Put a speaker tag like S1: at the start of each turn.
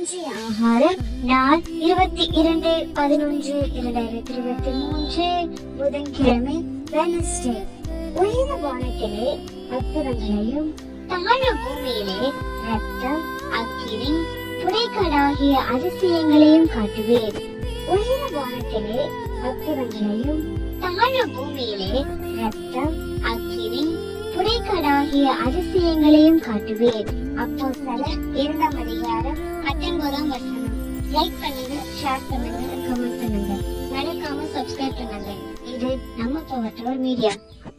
S1: இன்றைய ஆகாரம் நாள் இருபத்தி இரண்டு பதினொன்று இரண்டாயிரத்தி இருபத்தி மூன்று புதன்கிழமை வெனஸ்டே உயர வானத்திலே அற்புதங்களையும் தாழ பூமியிலே ரத்தம் அக்கினி புடைக்கடாகிய அதிசயங்களையும் காட்டுவேன் உயர வானத்திலே அற்புதங்களையும் தாழ பூமியிலே ரத்தம் அக்கினி புடைக்கடாகிய அதிசயங்களையும் காட்டுவேன் அப்போ சில இரண்டாம் அதிகாரம் பத்தொன்பதாம் வசனம் லைக் பண்ணுங்க ஷேர் பண்ணுங்க கமெண்ட் பண்ணுங்க மறக்காம சப்ஸ்கிரைப் பண்ணுங்க இது நம்ம பவர் மீடியா